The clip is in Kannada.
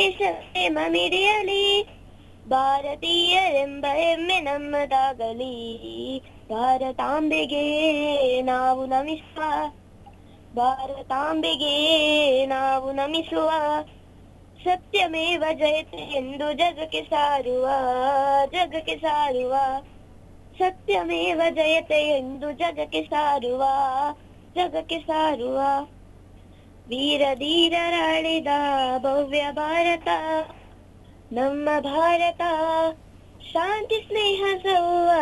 ಪ್ರೇಮ ಮಿಡಿಯಲಿ ಭಾರತೀಯರೆಂಬ ಹೆಮ್ಮೆ ನಮ್ಮದಾಗಲಿ ಭಾರತಾಂಬೆಗೆ ನಾವು ನಮಿಸುವ ಭಾರತಾಂಬೆಗೆ ನಾವು ನಮಿಸುವ ಸತ್ಯಮೇವ ಜಯತೆ ಎಂದು ಜಗಕ್ಕೆ ಸಾರುವ ಜಗಕ್ಕೆ ಸಾರುವ ಸತ್ಯಮೇವ ಜಯತೆ ಎಂದು ಜಗಕ್ಕೆ ಸಾರುವ ಜಗಕ್ಕೆ ಸಾರುವ ವೀರ ಧೀರರಾಳಿದ ಭವ್ಯ ಭಾರತ ನಮ್ಮ ಭಾರತ ಶಾಂತಿ ಸ್ನೇಹ ಸೌವ